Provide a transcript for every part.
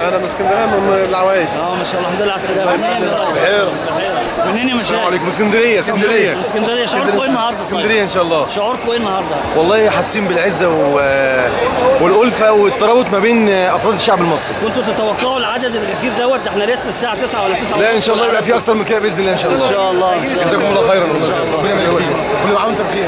انا من اسكندريه من العوايد اه ما شاء الله الحمد لله على السلامه منين يا راجل؟ بخير منين يا السلام مشايخ؟ عليكم اسكندريه اسكندريه اسكندريه شعوركم ايه النهارده طيب؟ اسكندريه ان شاء الله شعوركم ايه النهارده؟ والله حاسين بالعزه و... والالفه والترابط ما بين افراد الشعب المصري كنتوا تتوقعوا العدد الكثير دوت ده احنا لسه الساعه 9 ولا 9 لا ان شاء الله يبقى في اكتر من كده باذن الله ان شاء الله ان شاء الله ان شاء الله جزاكم الله خيرا ربنا يبارك فيك كل عام وانت بخير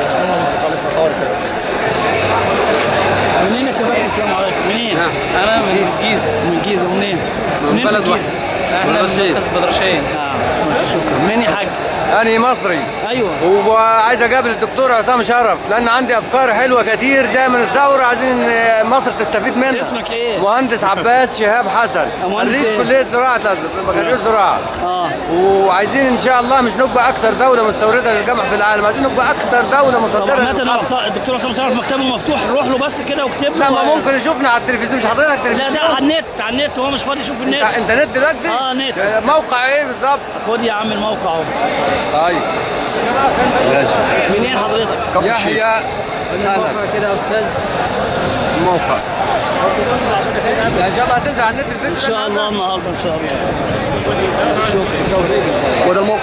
منين يا شباب السلام عليكم منين؟ انا من الجيزه من الجيزه منين؟ من منين في بلد الجيزة؟ واحده احنا من مركز بدرشين اه ماشي، شكرا منين يا حاج؟ أنا مصري ايوه وعايز أقابل الدكتور عصام شرف لأن عندي أفكار حلوة كتير جاية من الثورة عايزين آه، مصر تستفيد منها اسمك ايه؟ مهندس عباس شهاب حسن مهندس خريج إيه؟ كلية زراعة الأزهر بكالوريوس زراعة اه وعايزين إن شاء الله مش نبقى أكثر دولة مستوردة للقمح في العالم عايزين نبقى أكثر دولة طب مصدرة عامة للقمح أنا الدكتور عصام شرف مكتبه مفتوح روح له بس كده واكتب له لا ما ممكن يشوفنا على التلفزيون مش حاضرين على لا ده التلفزيون على النت على النت هو مش فاضي يشوف النت أنت- انت نت دلوقتي؟ آه، نت. موقع ايه بالظبط؟ خد يا عم الموقع اهو طيب منين حضرتك؟ يحيى الموقع كده يا استاذ الموقع ان شاء الله هتنزل على النت ان الفكره شاء الله النهارده ان شاء الله وده الموقع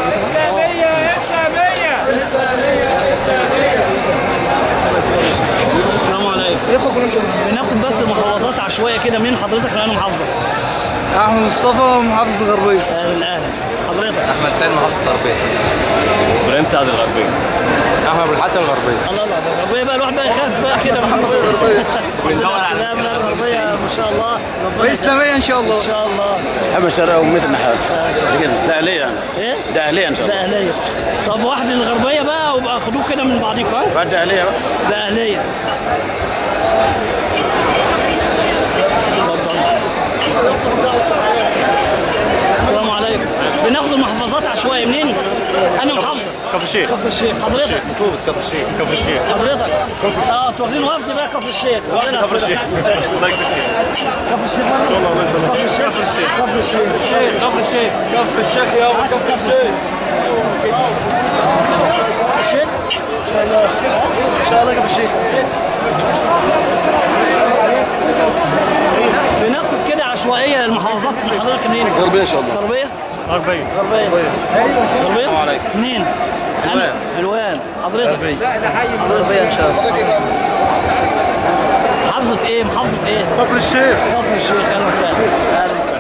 السلام عليكم بناخد بس محافظات عشوائيه كده منين حضرتك لانه محافظه احمد مصطفى محافظ الغربيه اهلا اهلا حضرتك احمد فين محافظه الغربيه ابراهيم سعد الغربيه احمد ابو الحسن الغربيه الله الله الغربيه بقى الواحد بقى يخاف بقى كده بندور على السلام لا الغربيه ما شاء الله ربنا اسلاميه ان شاء الله ان شاء الله محمد شرقاوي وميت النحال ده اهليه يعني ايه ده اهليه ان شاء ده الله اهليه طب واحد للغربيه بقى وبقى خدوه كده من بعضيكم ها بعد ده اهليه بقى ده اهليه اتفضل السلام عليكم بناخد المحافظات عشوائي منين؟ انا محافظه كفر الشيخ كفر الشيخ حضرتك طوبس كفر الشيخ كفر الشيخ حضرتك اه واخدين وفد بقى كفر الشيخ كفر الشيخ الله يكفيك كفر الشيخ مرة. كفر الشيخ كفر الشيخ كفر الشيخ كفر الشيخ كفر الشيخ يا عاش كفر الشيخ الشيخ ان شاء الله كفر الشيخ بناخد كده عشوائيه المحافظات من حضرتك منين؟ غربيه ان شاء الله غربيه؟ غربيه غربيه غربيه؟ السلام عليكم. منين؟ حلوان. حلوان حضرتك غربيه ان شاء الله محافظة ايه؟ محافظة ايه؟ كفر الشيخ كفر الشيخ اهلا وسهلا اهلا وسهلا